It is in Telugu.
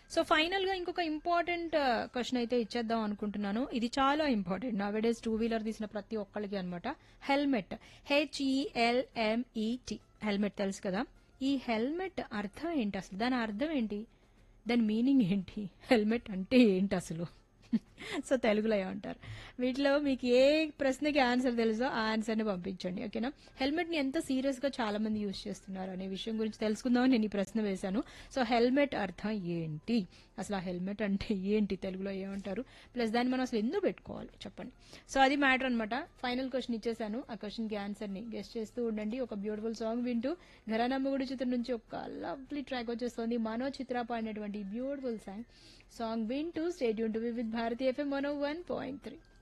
సో ఫైనల్ గా ఇంకొక ఇంపార్టెంట్ క్వశ్చన్ అయితే ఇచ్చేద్దాం అనుకుంటున్నాను ఇది చాలా important nowadays two wheeler తీసిన ప్రతి ఒక్కళ్ళకి అనమాట హెల్మెట్ హెచ్ఈఎల్ఎంఈటి హెల్మెట్ తెలుసు కదా ఈ హెల్మెట్ అర్థం ఏంటి అసలు దాని అర్థం ఏంటి దాని మీనింగ్ ఏంటి హెల్మెట్ అంటే ఏంటి అసలు సో తెలుగులో ఏమంటారు వీటిలో మీకు ఏ ప్రశ్నకి ఆన్సర్ తెలుసో ఆ ఆన్సర్ని పంపించండి ఓకేనా హెల్మెట్ ని ఎంత సీరియస్ గా చాలా మంది యూజ్ చేస్తున్నారు అనే విషయం గురించి తెలుసుకుందామని నేను ఈ ప్రశ్న వేశాను సో హెల్మెట్ అర్థం ఏంటి అసలు ఆ హెల్మెట్ అంటే ఏంటి తెలుగులో ఏమంటారు ప్లస్ దాన్ని మనం అసలు ఎందుకు పెట్టుకోవాలి చెప్పండి సో అది మ్యాటర్ అనమాట ఫైనల్ క్వశ్చన్ ఇచ్చేసాను ఆ క్వశ్చన్ కి ఆన్సర్ ని గెస్ట్ చేస్తూ ఉండండి ఒక బ్యూటిఫుల్ సాంగ్ వింటూ ఘరానమ్మగుడి చిత్రం నుంచి ఒక లవ్లీ ట్రాక్ వచ్చేస్తుంది మనో చిత్ర పాడినటువంటి బ్యూటిఫుల్ సాంగ్ సాంగ్ వింటూ stay tuned to with Bharati FM one one point three